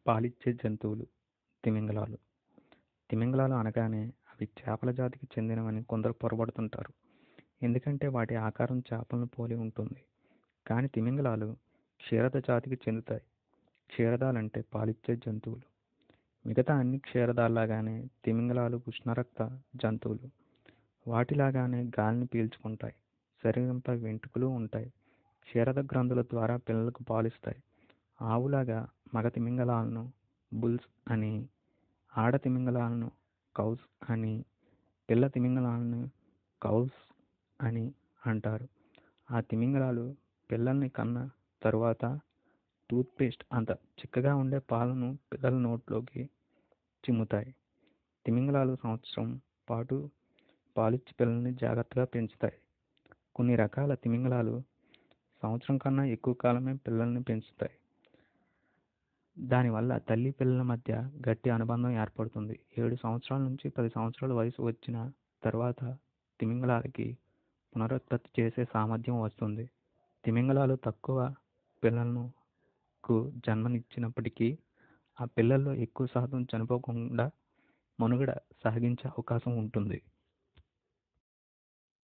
పాలిచ్చే జంతువులు తిమింగలాలు తిమింగలాలు అనగానే అవి చేపల జాతికి చెందినవని కొందరు పొరబడుతుంటారు ఎందుకంటే వాటి ఆకారం చేపలను పోలి ఉంటుంది కానీ తిమింగలాలు క్షీరద జాతికి చెందుతాయి క్షీరదాలంటే పాలిచ్చే జంతువులు మిగతా అన్ని క్షీరదాల్లాగానే తిమింగలాలు ఉష్ణరక్త జంతువులు వాటిలాగానే గాలిని పీల్చుకుంటాయి శరీరంపై వెంట్రుకలు ఉంటాయి క్షీరద గ్రంథుల ద్వారా పిల్లలకు పాలిస్తాయి ఆవులాగా మగ తిమింగలాలను బుల్స్ అని ఆడ తిమింగలాలను కౌస్ అని పిల్ల తిమింగలాలను కౌస్ అని అంటారు ఆ తిమింగలాలు పిల్లల్ని కన్న తరువాత టూత్ పేస్ట్ అంత చిక్కగా ఉండే పాలను పిల్లల నోట్లోకి చిమ్ముతాయి తిమింగలాలు సంవత్సరం పాటు పాలిచ్చి పిల్లల్ని జాగ్రత్తగా పెంచుతాయి కొన్ని రకాల తిమింగలాలు సంవత్సరం కన్నా ఎక్కువ కాలమే పిల్లల్ని పెంచుతాయి దానివల్ల తల్లి పిల్లల మధ్య గట్టి అనుబంధం ఏర్పడుతుంది ఏడు సంవత్సరాల నుంచి పది సంవత్సరాల వయసు వచ్చిన తర్వాత తిమింగలాలకి పునరుత్పత్తి చేసే సామర్థ్యం వస్తుంది తిమింగలాలు తక్కువ పిల్లలను కు జన్మనిచ్చినప్పటికీ ఆ పిల్లల్లో ఎక్కువ శాతం చనిపోకుండా మనుగడ సాగించే అవకాశం ఉంటుంది